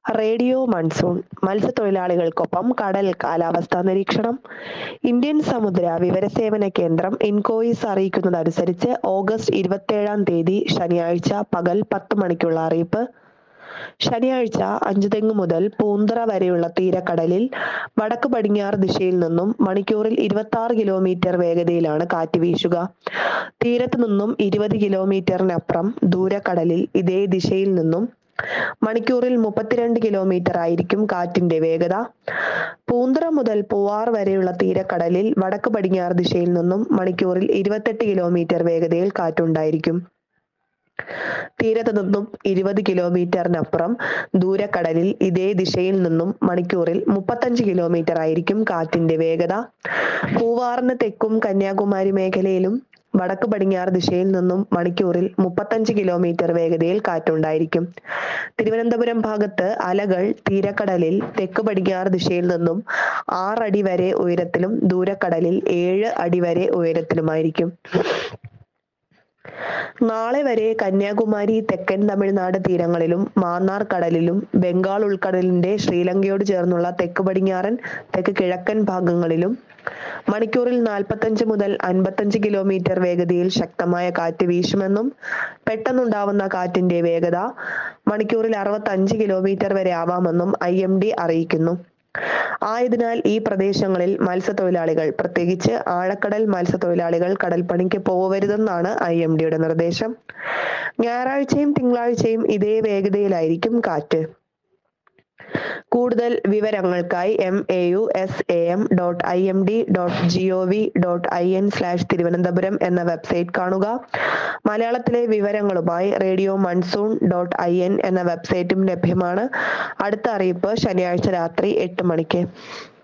radio monsoon മത്സ്യത്തൊഴിലാളികൾക്കൊപ്പം കടൽ കാലാവസ്ഥാ നിരീക്ഷണം ഇന്ത്യൻ സമുദ്ര വിവരസേവന കേന്ദ്രം ഇൻകോയിസ് അറിയിക്കുന്നതനുസരിച്ച് ഓഗസ്റ്റ് ഇരുപത്തേഴാം തീയതി ശനിയാഴ്ച പകൽ പത്ത് മണിക്കുള്ള അറിയിപ്പ് ശനിയാഴ്ച അഞ്ചുതെങ്ങ് മുതൽ പൂന്തറ വരെയുള്ള തീരക്കടലിൽ വടക്ക് പടിഞ്ഞാറ് ദിശയിൽ നിന്നും മണിക്കൂറിൽ ഇരുപത്തി ആറ് കിലോമീറ്റർ വേഗതയിലാണ് കാറ്റ് വീശുക തീരത്ത് നിന്നും ഇരുപത് കിലോമീറ്ററിനപ്പുറം ദൂരക്കടലിൽ ഇതേ ദിശയിൽ നിന്നും മണിക്കൂറിൽ മുപ്പത്തിരണ്ട് കിലോമീറ്റർ ആയിരിക്കും കാറ്റിന്റെ വേഗത പൂന്തറ മുതൽ പൂവാർ വരെയുള്ള തീരക്കടലിൽ വടക്ക് പടിഞ്ഞാറ് ദിശയിൽ നിന്നും മണിക്കൂറിൽ ഇരുപത്തെട്ട് കിലോമീറ്റർ വേഗതയിൽ കാറ്റുണ്ടായിരിക്കും തീരത്ത് നിന്നും ഇരുപത് കിലോമീറ്ററിനപ്പുറം ദൂരക്കടലിൽ ഇതേ ദിശയിൽ നിന്നും മണിക്കൂറിൽ മുപ്പത്തഞ്ച് കിലോമീറ്റർ ആയിരിക്കും കാറ്റിന്റെ വേഗത പൂവാറിന് തെക്കും കന്യാകുമാരി മേഖലയിലും വടക്ക് പടിഞ്ഞാറ് ദിശയിൽ നിന്നും മണിക്കൂറിൽ മുപ്പത്തഞ്ച് കിലോമീറ്റർ വേഗതയിൽ കാറ്റുണ്ടായിരിക്കും തിരുവനന്തപുരം ഭാഗത്ത് അലകൾ തീരക്കടലിൽ തെക്ക് പടിഞ്ഞാറ് ദിശയിൽ നിന്നും ആറടി വരെ ഉയരത്തിലും ദൂരക്കടലിൽ ഏഴ് അടി വരെ ഉയരത്തിലുമായിരിക്കും നാളെ വരെ കന്യാകുമാരി തെക്കൻ തമിഴ്നാട് തീരങ്ങളിലും മാന്നാർ കടലിലും ബംഗാൾ ഉൾക്കടലിന്റെ ശ്രീലങ്കയോട് ചേർന്നുള്ള തെക്ക് പടിഞ്ഞാറൻ തെക്ക് കിഴക്കൻ ഭാഗങ്ങളിലും മണിക്കൂറിൽ നാൽപ്പത്തഞ്ച് മുതൽ അൻപത്തഞ്ച് കിലോമീറ്റർ വേഗതയിൽ ശക്തമായ കാറ്റ് വീശുമെന്നും പെട്ടെന്നുണ്ടാവുന്ന കാറ്റിന്റെ വേഗത മണിക്കൂറിൽ അറുപത്തഞ്ച് കിലോമീറ്റർ വരെ ആവാമെന്നും ഐ എം ഡി അറിയിക്കുന്നു ആയതിനാൽ ഈ പ്രദേശങ്ങളിൽ മത്സ്യത്തൊഴിലാളികൾ പ്രത്യേകിച്ച് ആഴക്കടൽ മത്സ്യത്തൊഴിലാളികൾ കടൽപ്പണിക്ക് പോവരുതെന്നാണ് ഐ എം ഡിയുടെ നിർദ്ദേശം ഞായറാഴ്ചയും തിങ്കളാഴ്ചയും ഇതേ വേഗതയിലായിരിക്കും കാറ്റ് കൂടുതൽ വിവരങ്ങൾക്കായി M A U S A M dot I M D dot G O V dot I N slash Thiruvananthapuram എന്ന വെബ്സൈറ്റ് കാണുക മലയാളത്തിലെ വിവരങ്ങളുമായി radio monsoon dot I N എന്ന വെബ്സൈറ്റും ലഭ്യമാണ് അടുത്ത അറിയിപ്പ് ശനിയാഴ്ച രാത്രി എട്ട് മണിക്ക്